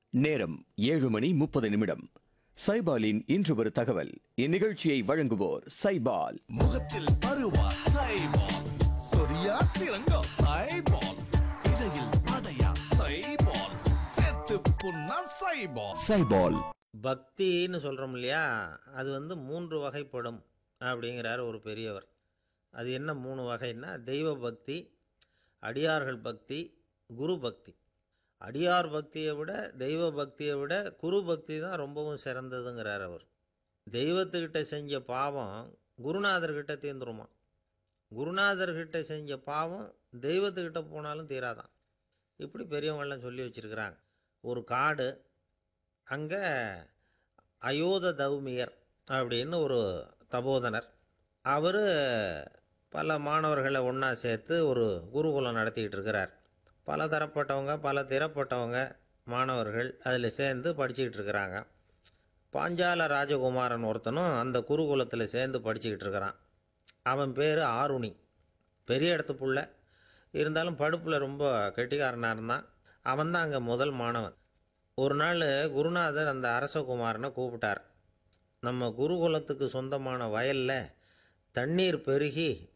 நேரம் ஏழு மணி முப்பது நிமிடம் சைபாலின் இன்று ஒரு தகவல் இந்நிகழ்ச்சியை வழங்குவோர் சைபால் முகத்தில் பருவா சைபால் சொரியா சிறங்கோ சைபால் இடையில் அடையா சைபால் செத்து புண்ணா சைபால் சைபால் பக்தின்னு சொல்கிறோம் இல்லையா அது வந்து மூன்று வகைப்படும் அப்படிங்கிறார் ஒரு பெரியவர் அது என்ன மூணு வகைன்னா தெய்வ பக்தி அடியார்கள் பக்தி குரு பக்தி அடியார் பக்தியை விட தெய்வ பக்தியை விட குரு பக்தி தான் ரொம்பவும் சிறந்ததுங்கிறார் அவர் தெய்வத்துக்கிட்ட செஞ்ச பாவம் குருநாதர்கிட்ட தீர்ந்துருமா குருநாதர்கிட்ட செஞ்ச பாவம் தெய்வத்துக்கிட்ட போனாலும் தீராதான் இப்படி பெரியவங்களாம் சொல்லி வச்சுருக்கிறாங்க ஒரு காடு அங்கே அயோத தௌமியர் அப்படின்னு ஒரு தபோதனர் அவர் பல மாணவர்களை ஒன்றா சேர்த்து ஒரு குருகுலம் நடத்திக்கிட்டு இருக்கிறார் பல தரப்பட்டவங்க பல திறப்பட்டவங்க மாணவர்கள் அதில் சேர்ந்து படிச்சுக்கிட்டு இருக்கிறாங்க பாஞ்சால ராஜகுமாரன் ஒருத்தனும் அந்த குருகுலத்தில் சேர்ந்து படிச்சுக்கிட்டு இருக்கிறான் அவன் பேர் ஆருணி பெரிய இடத்து புள்ள இருந்தாலும் படுப்பில் ரொம்ப கெட்டிக்காரனாக இருந்தான் அவன் தான் அங்கே முதல் மாணவன் ஒரு நாள் குருநாதர் அந்த அரசகுமாரனை கூப்பிட்டார் நம்ம குருகுலத்துக்கு சொந்தமான வயலில் தண்ணீர் பெருகி